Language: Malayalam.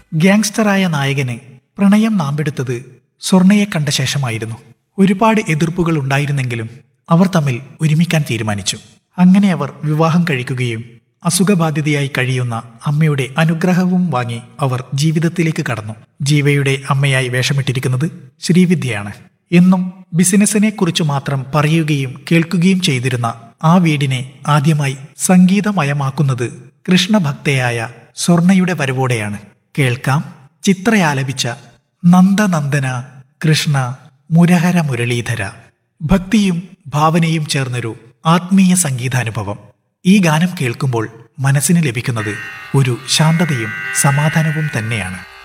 ഗ്യാങ്സ്റ്ററായ നായകന് പ്രണയം നാമ്പെടുത്തത് സ്വർണയെ കണ്ട ശേഷമായിരുന്നു ഒരുപാട് എതിർപ്പുകൾ ഉണ്ടായിരുന്നെങ്കിലും അവർ തമ്മിൽ ഒരുമിക്കാൻ തീരുമാനിച്ചു അങ്ങനെ അവർ വിവാഹം കഴിക്കുകയും അസുഖബാധിതയായി കഴിയുന്ന അമ്മയുടെ അനുഗ്രഹവും വാങ്ങി അവർ ജീവിതത്തിലേക്ക് കടന്നു ജീവയുടെ അമ്മയായി വേഷമിട്ടിരിക്കുന്നത് ശ്രീവിദ്യയാണ് എന്നും ബിസിനസിനെ കുറിച്ച് മാത്രം പറയുകയും കേൾക്കുകയും ചെയ്തിരുന്ന ആ വീടിനെ ആദ്യമായി സംഗീതമയമാക്കുന്നത് കൃഷ്ണഭക്തയായ സ്വർണയുടെ വരവോടെയാണ് കേൾക്കാം ചിത്രയാലപിച്ച നന്ദനന്ദന കൃഷ്ണ മുരഹര മുരളീധര ഭക്തിയും ഭാവനയും ചേർന്നൊരു ആത്മീയ സംഗീതാനുഭവം ഈ ഗാനം കേൾക്കുമ്പോൾ മനസ്സിന് ലഭിക്കുന്നത് ഒരു ശാന്തതയും സമാധാനവും തന്നെയാണ്